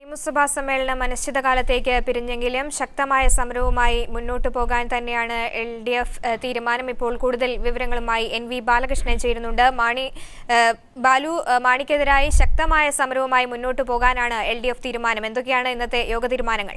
നിയമസഭാ സമ്മേളനം അനിശ്ചിതകാലത്തേക്ക് പിരിഞ്ഞെങ്കിലും ശക്തമായ സമരവുമായി മുന്നോട്ടു പോകാൻ തന്നെയാണ് എൽ ഡി എഫ് ഏഹ്, തീരുമാനം ഇപ്പോൾ കൂടുതൽ വിവരങ്ങളുമായി എൻ വി ബാലകൃഷ്ണൻ ചേരുന്നുണ്ട് മാണി ഏഹ്, ബാലു ഏഹ്, മാണിക്കെതിരായി ശക്തമായ സമരവുമായി മുന്നോട്ടു പോകാനാണ് എൽ ഡി എഫ് തീരുമാനം എന്തൊക്കെയാണ് ഇന്നത്തെ യോഗ തീരുമാനങ്ങൾ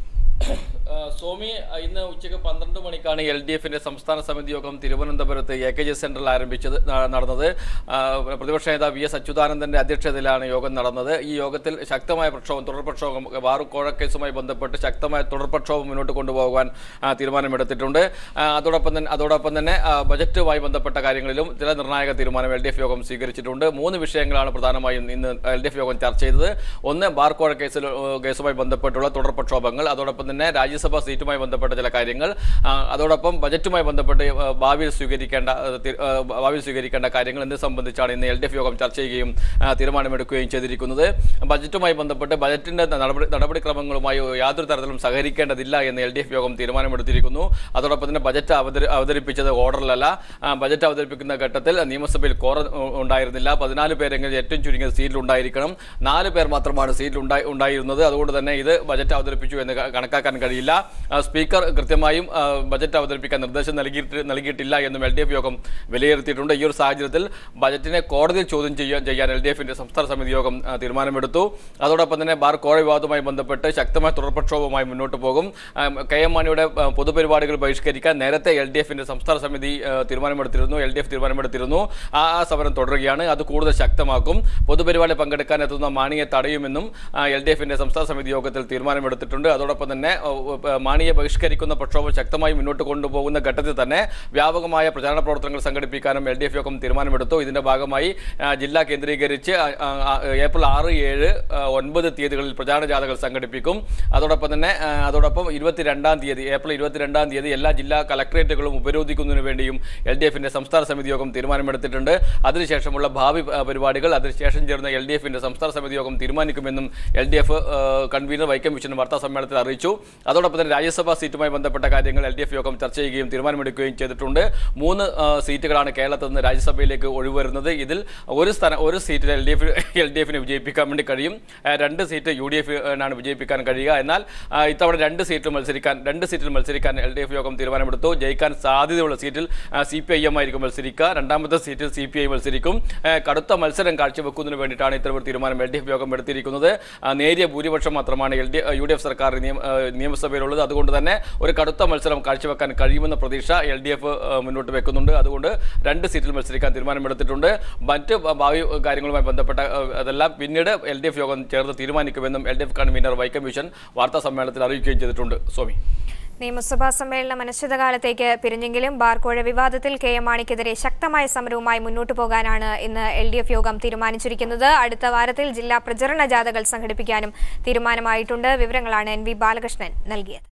ആ, സോമി ആ, ഇന്ന് ഉച്ചയ്ക്ക് പന്ത്രണ്ട് മണിക്കാണ് എൽ ഡി എഫിന്റെ സംസ്ഥാന സമിതി യോഗം തിരുവനന്തപുരത്ത് എ കെ ജി സെന്ററിൽ ആരംഭിച്ചത് ന- നടന്നത് ആ, പ്രതിപക്ഷ നേതാവ് വി എസ് അച്യുതാനന്ദന്റെ അധ്യക്ഷതയിലാണ് യോഗം നടന്നത് ഈ യോഗത്തിൽ ശക്തമായ പ്രക്ഷോഭം തുടർ പ്രക്ഷോഭം വാറു കോഴക്കേസുമായി ബന്ധപ്പെട്ട് ശക്തമായ തുടർ പ്രക്ഷോഭം മുന്നോട്ട് കൊണ്ടുപോകാൻ ആ, തീരുമാനമെടുത്തിട്ടുണ്ട് ആ, അതോടൊപ്പം തന്നെ അതോടൊപ്പം തന്നെ ആ, ബജറ്റുമായി ബന്ധപ്പെട്ട കാര്യങ്ങളിലും ചില നിർണായക തീരുമാനം എൽ ഡി എഫ് യോഗം സ്വീകരിച്ചിട്ടുണ്ട് മൂന്ന് വിഷയങ്ങളാണ് പ്രധാനമായും ഇന്ന് എൽ ഡി എഫ് യോഗം ചർച്ച ചെയ്തത് ഒന്ന് ബാർ കോഴ കേസിൽ ഏഹ്, കേസുമായി ബന്ധപ്പെട്ടുള്ള തുടർ പ്രക്ഷോഭങ്ങൾ അതോടൊപ്പം തന്നെ രാജ്യസഭാ സീറ്റുമായി ബന്ധപ്പെട്ട ചില കാര്യങ്ങൾ ആ, അതോടൊപ്പം ബജറ്റുമായി ബന്ധപ്പെട്ട് ഏഹ്, ഭാവിയിൽ സ്വീകരിക്കേണ്ട ഏഹ്, തി- ഏഹ്, ഭാവിയിൽ സ്വീകരിക്കേണ്ട കാര്യങ്ങൾ എന്നിവ സംബന്ധിച്ചാണ് ഇന്ന് എൽ ഡി എഫ് യോഗം ചർച്ച ചെയ്യുകയും ആ, തീരുമാനമെടുക്കുകയും ചെയ്തിരിക്കുന്നത് ബജറ്റുമായി ബന്ധപ്പെട്ട് ബജറ്റിന്റെ നടപടി നടപടിക്രമങ്ങളുമായി യാതൊരു തരത്തിലും സഹകരിക്കേണ്ടതില്ല എന്ന് എൽ ഡി എഫ് യോഗം തീരുമാനമെടുത്തിരിക്കുന്നു അതോടൊപ്പം തന്നെ ബജറ്റ് അവതരി അവതരിപ്പിച്ചത് ഓർഡറിലല്ല ആ, ബജറ്റ് അവതരിപ്പിക്കുന്ന ഘട്ടത്തിൽ നിയമസഭയിൽ കോറ ഉണ്ടായിരുന്നില്ല പതിനാല് പേരെങ്കിലും ഏറ്റവും ചുരുങ്ങിയ സീറ്റിൽ ഉണ്ടായിരിക്കണം നാല് പേർ മാത്രമാണ് സീറ്റിൽ ഉണ്ടായി ഉണ്ടായിരുന്നത് അതുകൊണ്ട് തന്നെ ഇത് ബജറ്റ് അവതരിപ്പിച്ചു എന്ന് ക- കണക്കാക്കാൻ കഴിയില്ല ആ, സ്പീക്കർ കൃത്യമായും ആ, ബജറ്റ് അവതരിപ്പിക്കാൻ നിർദ്ദേശം നൽകിയിട്ട് നൽകിയിട്ടില്ല എന്നും എൽ ഡി എഫ് യോഗം വിലയിരുത്തിയിട്ടുണ്ട് ഈ ഒരു സാഹചര്യത്തിൽ ബജറ്റിനെ കോടതിയിൽ ചോദ്യം ചെയ്യാൻ ചെയ്യാൻ എൽ ഡി എഫിന്റെ സംസ്ഥാന സമിതി യോഗം ആ, തീരുമാനമെടുത്തു അതോടൊപ്പം തന്നെ ബാർ കോഴ വിവാദവുമായി ബന്ധപ്പെട്ട് ശക്തമായ തുടർപ്രക്ഷോഭവുമായി മുന്നോട്ട് പോകും ആ, കെ എം മാണിയുടെ ആ, പൊതുപരിപാടികൾ ബഹിഷ്കരിക്കാൻ നേരത്തെ എൽ ഡി എഫിന്റെ സംസ്ഥാന സമിതി ആ, തീരുമാനമെടുത്തിരുന്നു എൽ ഡി എഫ് തീരുമാനമെടുത്തിരുന്നു ആ ആ സമരം തുടരുകയാണ് അത് കൂടുതൽ ശക്തമാക്കും പൊതുപരിപാടി പങ്കെടുക്കാൻ എത്തുന്ന മാണിയെ തടയുമെന്നും എൽ ഡി എഫിന്റെ സംസ്ഥാന സമിതി യോഗത്തിൽ തീരുമാനമെടുത്തിട്ടുണ്ട് അതോടൊപ്പം തന്നെ ആ, ആ, മാണിയെ ബഹിഷ്കരിക്കുന്ന പ്രക്ഷോഭം ശക്തമായി മുന്നോട്ട് കൊണ്ടുപോകുന്ന ഘട്ടത്തിൽ തന്നെ വ്യാപകമായ പ്രചാരണ പ്രവർത്തനങ്ങൾ സംഘടിപ്പിക്കാനും എൽ ഡി എഫ് യോഗം തീരുമാനമെടുത്തു ഇതിന്റെ ഭാഗമായി ആ, ജില്ല കേന്ദ്രീകരിച്ച് ആ, ആ, ആ, ഏപ്രിൽ ആറ് ഏഴ് ആ, ഒൻപത് തീയതികളിൽ പ്രചാരണ ജാഥകൾ സംഘടിപ്പിക്കും അതോടൊപ്പം തന്നെ ആ, അതോടൊപ്പം ഇരുപത്തിരണ്ടാം തീയതി ഏപ്രിൽ ഇരുപത്തിരണ്ടാം തീയതി എല്ലാ ജില്ലാ കളക്ടറേറ്റുകളും ഉപരോധിക്കുന്നതിന് വേണ്ടിയും എൽ ഡി എഫിന്റെ സംസ്ഥാന സമിതി യോഗം തീരുമാനമെടുത്തിട്ടുണ്ട് അതിനുശേഷമുള്ള ഭാവി ആ, പരിപാടികൾ അതിനുശേഷം ചേർന്ന എൽ ഡി എഫിന്റെ സംസ്ഥാന സമിതി യോഗം തീരുമാനിക്കുമെന്നും L D F convener Vaikom Viswan വാർത്താ സമ്മേളനത്തിൽ അറിയിച്ചു അതോടൊപ്പം തന്നെ രാജ്യസഭാ സീറ്റുമായി ബന്ധപ്പെട്ട കാര്യങ്ങൾ എൽ ഡി എഫ് യോഗം ചർച്ച ചെയ്യുകയും തീരുമാനമെടുക്കുകയും ചെയ്തിട്ടുണ്ട് മൂന്ന് ആ, സീറ്റുകളാണ് കേരളത്തിൽ നിന്ന് രാജ്യസഭയിലേക്ക് ഒഴിവരുന്നത് ഇതിൽ ഒരു സ്ഥാനം ഒരു സീറ്റിൽ L D F L D എഫിന് വിജയിപ്പിക്കാൻ വേണ്ടി കഴിയും ആ, രണ്ട് സീറ്റ് യു ഡി എഫിനാണ് വിജയിപ്പിക്കാൻ കഴിയുക എന്നാൽ ആ, ഇത്തവണ രണ്ട് സീറ്റിൽ മത്സരിക്കാൻ രണ്ട് സീറ്റിൽ മത്സരിക്കാൻ എൽ ഡി എഫ് യോഗം തീരുമാനമെടുത്തു ജയിക്കാൻ സാധ്യതയുള്ള സീറ്റിൽ സി പി ഐ എം ആയിരിക്കും മത്സരിക്കുക രണ്ടാമത്തെ സീറ്റിൽ സി പി ഐ മത്സരിക്കും ആ, കടുത്ത മത്സരം കാഴ്ചവെക്കുന്നതിന് വേണ്ടിയിട്ടാണ് ഇത്തരമൊരു തീരുമാനം എൽ ഡി എഫ് യോഗം എടുത്തിരിക്കുന്നത് ആ, നേരിയ ഭൂരിപക്ഷം മാത്രമാണ് L D U D F സർക്കാർ നിയമ ആ, നിയമസഭയിലുള്ളത് അതുകൊണ്ട് തന്നെ ഒരു കടുത്ത മത്സരം കാഴ്ചവെക്കാൻ കഴിയുമെന്ന പ്രതീക്ഷ എൽ ഡി എഫ് മുന്നോട്ട് വെക്കുന്നുണ്ട് അതുകൊണ്ട് രണ്ട് സീറ്റിൽ മത്സരിക്കാൻ തീരുമാനമെടുത്തിട്ടുണ്ട് മറ്റ് ഭ- ഭാവി കാര്യങ്ങളുമായി ബന്ധപ്പെട്ട ആ, അതെല്ലാം പിന്നീട് എൽ ഡി എഫ് യോഗം ചേർന്ന് തീരുമാനിക്കുമെന്നും L D F convener Vaikom Viswan വാർത്താ സമ്മേളനത്തിൽ അറിയിക്കുകയും ചെയ്തിട്ടുണ്ട് സ്വാമി നിയമസഭാ സമ്മേളനം അനിശ്ചിതകാലത്തേക്ക് പിരിഞ്ഞെങ്കിലും ബാർക്കോഴ വിവാദത്തിൽ കെ എം മാണിക്കെതിരെ ശക്തമായ സമരവുമായി മുന്നോട്ടു പോകാനാണ് ഇന്ന് എൽ ഡി എഫ് യോഗം തീരുമാനിച്ചിരിക്കുന്നത് അടുത്ത വാരത്തിൽ ജില്ലാ പ്രചരണ ജാഥകൾ സംഘടിപ്പിക്കാനും തീരുമാനമായിട്ടുണ്ട് വിവരങ്ങളാണ് എൻ വി ബാലകൃഷ്ണൻ നൽകിയത്